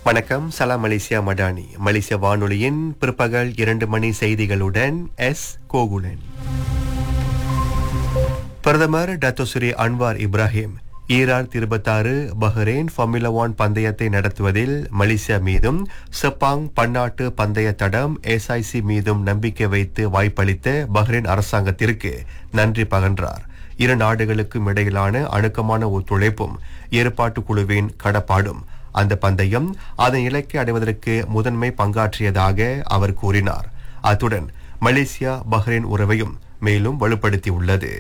வணக்கம் சலாம் மலேசியா மடானி மலேசிய வானொலியின் பிற்பகல் இரண்டு மணி செய்திகளுடன் எஸ் கோகுலன் பிரதமர் டத்தோஸ்ரீ அன்வார் இப்ராஹிம் ஈரார் இருபத்தாறு பஹ்ரைன் ஃபார்முலா ஒன் பந்தயத்தை நடத்துவதில் மலேசியா மீதும் செப்பாங் பன்னாட்டு பந்தய தடம் எஸ்ஐசி மீதும் நம்பிக்கை வைத்து வாய்ப்பளித்த பஹ்ரைன் அரசாங்கத்திற்கு நன்றி பகன்றார் இரு நாடுகளுக்கும் இடையிலான அணுக்கமான ஒத்துழைப்பும் ஏற்பாட்டு குழுவின் கடப்பாடும் அந்த பந்தயம் அதன் இலக்கை அடைவதற்கு முதன்மை பங்காற்றியதாக அவர் கூறினார் அத்துடன் மலேசியா பஹ்ரைன் உறவையும் மேலும் வலுப்படுத்தியுள்ளது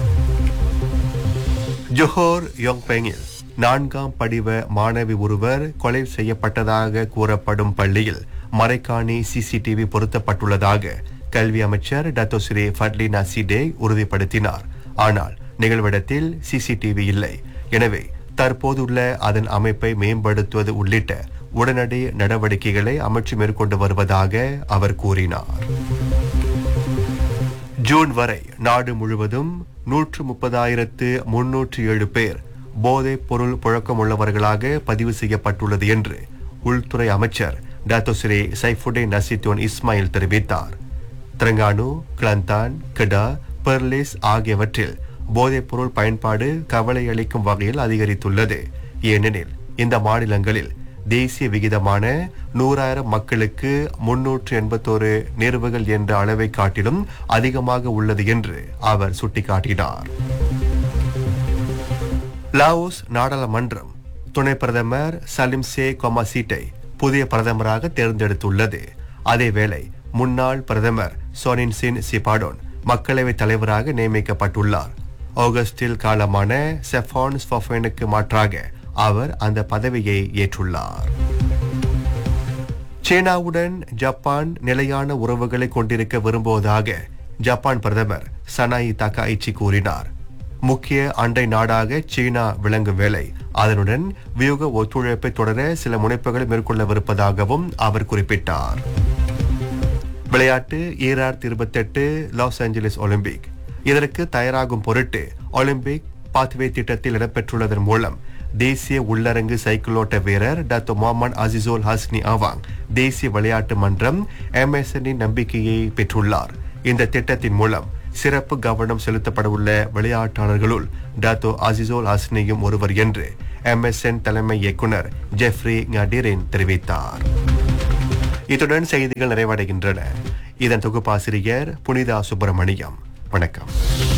ஜொஹோர் யோங்பெங்கில் நான்காம் படிவ மாணவி ஒருவர் கொலை செய்யப்பட்டதாக கூறப்படும் பள்ளியில் மறைக்காணி சிசிடிவி பொருத்தப்பட்டுள்ளதாக கல்வி அமைச்சர் டத்தோஸ்ரீ ஃபட்லினா சிடே உறுதிப்படுத்தினார் ஆனால் நிகழ்விடத்தில் சிசிடிவி இல்லை எனவே தற்போதுள்ள அதன் அமைப்பை மேம்படுத்துவது உள்ளிட்ட உடனடி நடவடிக்கைகளை அமைச்சு மேற்கொண்டு வருவதாக அவர் கூறினார் ஜூன் வரை நாடு முழுவதும் நூற்று முப்பதாயிரத்து முன்னூற்று ஏழு பேர் போதைப் பொருள் புழக்கமுள்ளவர்களாக பதிவு செய்யப்பட்டுள்ளது என்று உள்துறை அமைச்சர் டாத்தோஸ்ரீ சைஃபுடே நசித்தோன் இஸ்மாயில் தெரிவித்தார் திரங்கானு கிளந்தான் கிடா பெர்லிஸ் ஆகியவற்றில் போதைப் பொருள் பயன்பாடு கவலை அளிக்கும் வகையில் அதிகரித்துள்ளது ஏனெனில் இந்த மாநிலங்களில் தேசிய விகிதமான நூறாயிரம் மக்களுக்கு முன்னூற்று எண்பத்தோரு நேர்வுகள் என்ற அளவை காட்டிலும் அதிகமாக உள்ளது என்று அவர் சுட்டிக்காட்டினார் லாவோஸ் நாடாளுமன்றம் துணை பிரதமர் சலிம் சே கொமாசீட்டை புதிய பிரதமராக தேர்ந்தெடுத்துள்ளது அதேவேளை முன்னாள் பிரதமர் சோனின் சின் சிபாடோன் மக்களவைத் தலைவராக நியமிக்கப்பட்டுள்ளார் ஆகஸ்டில் காலமான செஃபான் ஸ்பஃபனுக்கு மாற்றாக அவர் அந்த பதவியை ஏற்றுள்ளார் சீனாவுடன் ஜப்பான் நிலையான உறவுகளை கொண்டிருக்க விரும்புவதாக ஜப்பான் பிரதமர் சனாயி தகாயிச்சி கூறினார் முக்கிய அண்டை நாடாக சீனா விளங்கும் வேளை அதனுடன் வியூக ஒத்துழைப்பை தொடர சில முனைப்புகளை மேற்கொள்ளவிருப்பதாகவும் அவர் குறிப்பிட்டார் விளையாட்டு ஈராயிரத்தி இருபத்தெட்டு லாஸ் ஏஞ்சலிஸ் ஒலிம்பிக் இதற்கு தயாராகும் பொருட்டு ஒலிம்பிக் பாத்வே திட்டத்தில் இடம்பெற்றுள்ளதன் மூலம் தேசிய உள்ளரங்கு சைக்கிளோட்ட வீரர் doctor Mohamed Azizol Hasni Awang தேசிய விளையாட்டு மன்றம் எம்எஸ்எனின் நம்பிக்கையை பெற்றுள்ளார் இந்த திட்டத்தின் மூலம் சிறப்பு கவனம் செலுத்தப்பட உள்ள விளையாட்டாளர்களுள் டாத்தோ அசிசோல் ஹஸ்னியும் ஒருவர் என்று எம்எஸ்என் தலைமை இயக்குனர் ஜெஃப்ரி ngadirin தெரிவித்தார் இத்துடன் செய்திகள் நிறைவடைகின்றன இதன் தொகுப்பாசிரியர் புனிதா சுப்பிரமணியம் வணக்கம்